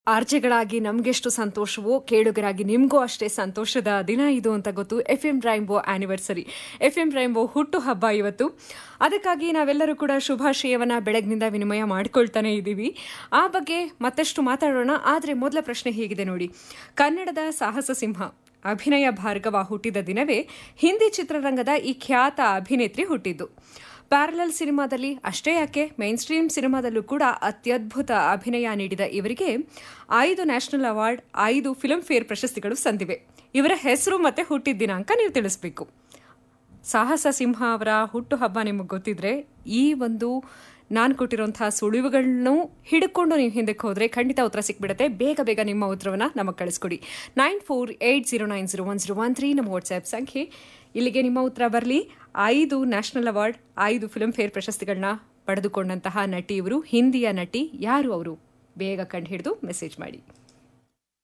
ಆರ್ಜೆಗಳಾಗಿ ನಮ್ಗೆಷ್ಟು ಸಂತೋಷವೋ ಕೇಳುಗರಾಗಿ ನಿಮಗೂ ಅಷ್ಟೇ ಸಂತೋಷದ ದಿನ ಇದು ಅಂತ ಗೊತ್ತು F M rainbow anniversary F M rainbow ಹುಟ್ಟು ಹಬ್ಬ ಇವತ್ತು ಅದಕ್ಕಾಗಿ ನಾವೆಲ್ಲರೂ ಕೂಡ ಶುಭಾಶಯವನ್ನ ಬೆಳಗ್ನಿಂದ ವಿನಿಮಯ ಮಾಡ್ಕೊಳ್ತಾನೆ ಇದ್ದೀವಿ ಆ ಬಗ್ಗೆ ಮತ್ತಷ್ಟು ಮಾತಾಡೋಣ ಆದರೆ ಮೊದಲ ಪ್ರಶ್ನೆ ಹೀಗಿದೆ ನೋಡಿ ಕನ್ನಡದ ಸಾಹಸ ಸಿಂಹ ಅಭಿನಯ ಭಾರ್ಗವ ಹುಟ್ಟಿದ ದಿನವೇ ಹಿಂದಿ ಚಿತ್ರರಂಗದ ಈ ಖ್ಯಾತ ಅಭಿನೇತ್ರಿ ಹುಟ್ಟಿದ್ದು ಪ್ಯಾರಲಲ್ ಸಿನಿಮಾದಲ್ಲಿ ಅಷ್ಟೇ ಯಾಕೆ ಮೈನ್ ಸ್ಟ್ರೀಮ್ ಸಿನಿಮಾದಲ್ಲೂ ಕೂಡ ಅತ್ಯದ್ಭುತ ಅಭಿನಯ ನೀಡಿದ ಇವರಿಗೆ ಐದು ನ್ಯಾಷನಲ್ ಅವಾರ್ಡ್ ಐದು ಫಿಲ್ಮ್ ಫೇರ್ ಪ್ರಶಸ್ತಿಗಳು ಸಂದಿವೆ ಇವರ ಹೆಸರು ಮತ್ತೆ ಹುಟ್ಟಿದ ದಿನಾಂಕ ನೀವು ತಿಳಿಸ್ಬೇಕು ಸಾಹಸ ಸಿಂಹ ಅವರ ಹುಟ್ಟುಹಬ್ಬ ನಿಮಗೆ ಗೊತ್ತಿದ್ರೆ ಈ ಒಂದು ನಾನು ಕೊಟ್ಟಿರುವಂತಹ ಸುಳಿವುಗಳನ್ನು ಹಿಡ್ಕೊಂಡು ನೀವು ಹಿಂದಕ್ಕೆ ಹೋದರೆ ಖಂಡಿತ ಉತ್ತರ ಸಿಕ್ಬಿಡುತ್ತೆ ಬೇಗ ಬೇಗ ನಿಮ್ಮ ಉತ್ತರವನ್ನು ನಮಗೆ ಕಳಿಸ್ಕೊಡಿ nine four eight zero nine zero one zero one three ನಮ್ಮ ವಾಟ್ಸ್ಆ್ಯಪ್ ಸಂಖ್ಯೆ ಇಲ್ಲಿಗೆ ನಿಮ್ಮ ಉತ್ತರ ಬರಲಿ ಐದು ನ್ಯಾಷನಲ್ ಅವಾರ್ಡ್ ಐದು ಫಿಲ್ಮ್ ಫೇರ್ ಪ್ರಶಸ್ತಿಗಳನ್ನ ಪಡೆದುಕೊಂಡಂತಹ ನಟಿ ಇವರು ಹಿಂದಿಯ ನಟಿ ಯಾರು ಅವರು ಬೇಗ ಕಂಡು ಹಿಡಿದು ಮೆಸೇಜ್ ಮಾಡಿ